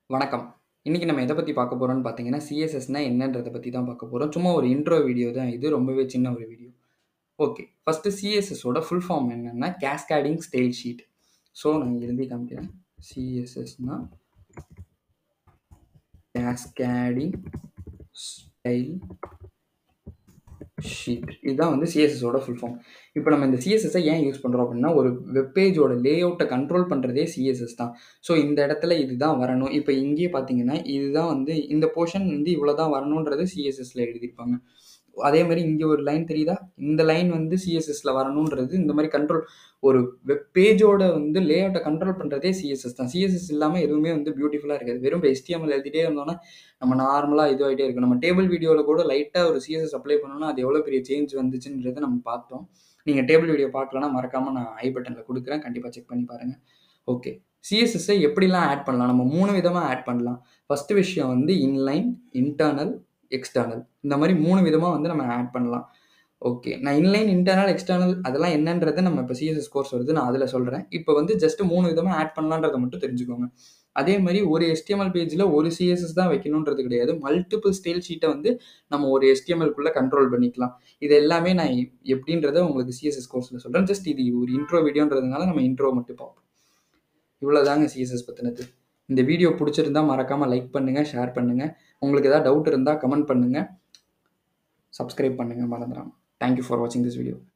வணக்கம். இன்னைக்கு நம்ம எத பத்தி பார்க்க போறோம்னு பார்த்தீங்கன்னா, சிஎஸ்எஸ்னா என்னன்றத பத்தி தான் பார்க்க போறோம். சும்மா ஒரு இன்ட்ரோ வீடியோ தான் இது. ரொம்பவே சின்ன ஒரு வீடியோ. ஓகே. ஃபர்ஸ்ட்டு சிஎஸ்எஸோட ஃபுல் ஃபார்ம் என்னன்னா, கேஸ்கேடிங் ஸ்டைல் ஷீட். ஸோ, நான் இங்க எழுதி காமிக்கிறேன். சிஎஸ்எஸ்னா கேஸ்கேடிங் ஸ்டைல் ஷீட். இதுதான் வந்து சிஎஸ்எஸோட ஃபுல் ஃபார்ம். இப்ப நம்ம இந்த சிஎஸ்எஸ்ஸ ஏன் யூஸ் பண்றோம் அப்டின்னா, ஒரு வெப் பேஜோட லேஅவுட்ட கண்ட்ரோல் பண்றதே சிஎஸ்எஸ் தான். ஸோ, இந்த இடத்துல இதுதான் வரணும். இப்ப இங்கேயே பார்த்தீங்கன்னா, இதுதான் வந்து இந்த போர்ஷன் வந்து இவ்வளோ தான் வரணுன்றது சிஎஸ்எஸ்ல எழுதியிருப்பாங்க. அதே மாரி இங்க ஒரு லைன் தெரியுதா? இந்த லைன் வந்து சிஎஸ்எஸ்ல வரணுன்றது இந்த மாரி கண்ட்ரோல் ஒரு வெப் பேஜோட வந்து லேஅவுட்ட கண்ட்ரோல் பண்றதே சிஎஸ்எஸ் தான். சிஎஸ்எஸ் இல்லாம எதுவுமே வந்து பியூட்டிஃபுல்லா இருக்காது. வெறும் எச்டிஎம்எல் எழுதிட்டே இருந்தோம்னா, நம்ம நார்மலா இதுவாயிட்டே இருக்கும். நம்ம டேபிள் வீடியோல கூட லைட்டா ஒரு சிஎஸ்எஸ் அப்ளை பண்ணோம்னா, அது எவ்வளோ பெரிய சேஞ்ச் வந்துச்சுன்றத நம்ம பார்த்தோம். நீங்க டேபிள் வீடியோ பார்க்கலன்னா, மறக்காம நான் ஐ பட்டன்ல குடுக்குறேன். கண்டிப்பா செக் பண்ணி பாருங்க. ஓகே. சிஎஸ்எஸ்ஸ எப்படிலாம் ஆட் பண்ணலாம்? நம்ம 3 விதமா ஆட் பண்ணலாம். ஃபர்ஸ்ட்டு விஷயம் வந்து இன்லைன், இன்டர்னல், எக்ஸ்டர்னல். இந்த மாரி 3 விதமா வந்து நம்ம ஆட் பண்ணலாம். ஓகே. நான் இன்லைன், இன்டர்னல், எக்ஸ்டர்னல் அதெல்லாம் என்னன்றத நம்ம இப்ப சிஎஸ்எஸ் கோர்ஸ் வருது. நான் அதுல சொல்றேன். இப்ப வந்து ஜஸ்ட் 3 விதமா ஆட் பண்ணலான்றத மட்டும் தெரிஞ்சுக்கோங்க. அதே மாரி ஒரு எச்டிஎம்எல் பேஜ்ல ஒரு சிஎஸ்எஸ் தான் வைக்கணுன்றது கிடையாது. மல்டிபிள் ஸ்டைல் ஷீட்ட வந்து நம்ம ஒரு எச்டிஎம்எல்குள்ள கண்ட்ரோல் பண்ணிக்கலாம். இது எல்லாமே நான் எப்படின்றத உங்களுக்கு சிஎஸ்எஸ் கோர்ஸ்ல சொல்றேன். ஜஸ்ட் இது ஒரு இன்ட்ரோ வீடியோன்றதுனால நம்ம இன்ட்ரோ மட்டும் பார்ப்போம். இவ்வளோதாங்க சிஎஸ்எஸ் பத்தினது. இந்த வீடியோ புடிச்சிருந்தா மறக்காம லைக் பண்ணுங்க, ஷேர் பண்ணுங்க. உங்களுக்கு ஏதாவது டவுட் இருந்தா கமெண்ட் பண்ணுங்க. சப்ஸ்கிரைப் பண்ணுங்க மறந்துறாம. தேங்க் யூ ஃபார் வாட்சிங் திஸ் வீடியோ.